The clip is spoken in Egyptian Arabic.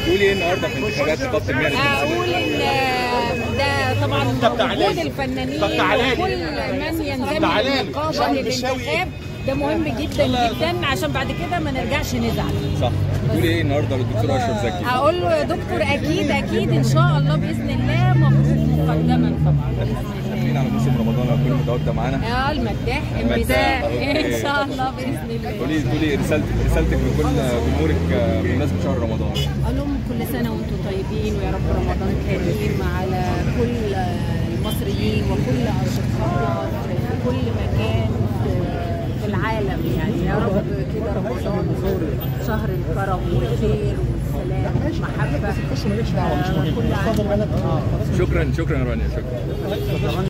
تقولي ايه النهارده في انتخابات نقابه المهن اقول ان ده طبعا طب تعالى وجود لي. الفنانين طب تعالى لي. وكل من ينتمي تعالى لي. للنقابه للانتخاب ده مهم جدا جدا عشان بعد كده ما نرجعش نزعل صح تقولي ايه النهارده للدكتور اشرف زكي هقول له يا دكتور اكيد اكيد ان شاء الله باذن الله مبروك مقدما طبعا باذن داخلين الله على موسم رمضان هكون متواجده معانا اه المداح المداح، المساء أوكي. ان شاء الله باذن الله قولي قولي رسالتك رسالتك لكل جمهورك بمناسبه شهر رمضان اقول لهم كل سنه وانتم طيبين ويا رب رمضان كريم على كل المصريين وكل اشقاء في كل مكان في العالم يعني يا رب كده رمضان شهر الكرم والخير والسلام والمحبه كل عام شكرا شكرا يا رانيا شكرا